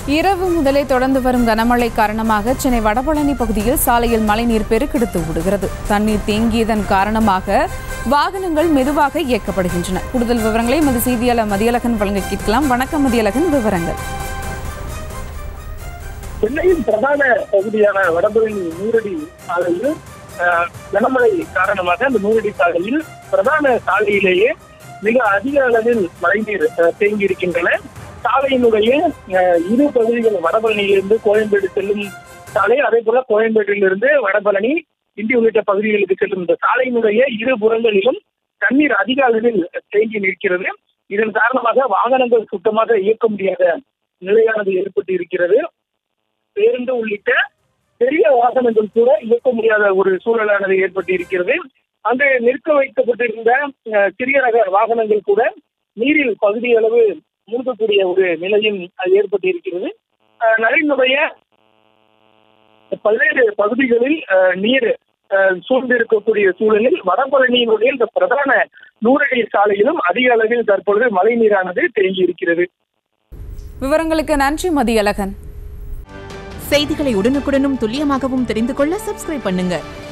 இரவு முதலே தொடர்ந்து வரும் கனமழை காரணமாக சென்னை வடபழனி பகுதியில் சாலையில் மழைநீர் பெருக்கெடுத்து ஓடுகிறது தண்ணீர் தேங்கியதன் காரணமாக வாகனங்கள் மெதுவாக இயக்கப்படுகின்றன கூடுதல் விவரங்களை எமது செய்தியாளர் மதியழகன் வழங்க கேட்கலாம் வணக்கம் மதியழகன் விவரங்கள் சென்னையின் பிரதான பகுதியான வடபழனி நூறடி சாலையில் அஹ், கனமழை காரணமாக அந்த நூறடி சாலையில் பிரதான சாலையிலேயே மிக அதிக அளவில் மழைநீர் அஹ், தேங்கி இருக்கின்றன சாலையினுடைய அஹ், இரு பகுதிகள் வடபழனியிலிருந்து கோயம்பேடு செல்லும் சாலை அதே போல கோயம்பேட்டிலிருந்து வடபழனி இந்தி உள்ளிட்ட பகுதிகளுக்கு செல்லும் இந்த சாலையினுடைய இரு புறங்களிலும் தண்ணீர் அதிக அளவில் தேங்கி நிற்கிறது இதன் காரணமாக வாகனங்கள் சுத்தமாக இயக்க முடியாத நிலையானது ஏற்பட்டு இருக்கிறது பேருந்து உள்ளிட்ட பெரிய வாகனங்கள் கூட இயக்க முடியாத ஒரு சூழலானது ஏற்பட்டு இருக்கிறது அங்கு நிற்க வைக்கப்பட்டிருந்த அஹ், சிறிய ரக வாகனங்கள் கூட நீரில் பகுதி அளவு மூழ்கக்கூடிய ஒரு நிலையும் அது ஏற்பட்டு இருக்கிறது அஹ், நகரினுடைய பல்வேறு பகுதிகளில் அஹ், நீர் அஹ், சூழ்ந்திருக்கக்கூடிய சூழலில் வடபழனியினுடைய இந்த பிரதான நூறடி சாலையிலும் அதிக அளவில் தற்பொழுது மழை நீரானது தேங்கி இருக்கிறது விவரங்களுக்கு நன்றி மதியழகன் செய்திகளை உடனுக்குடனும் துல்லியமாகவும் தெரிந்து கொள்ள சப்ஸ்கிரைப் பண்ணுங்க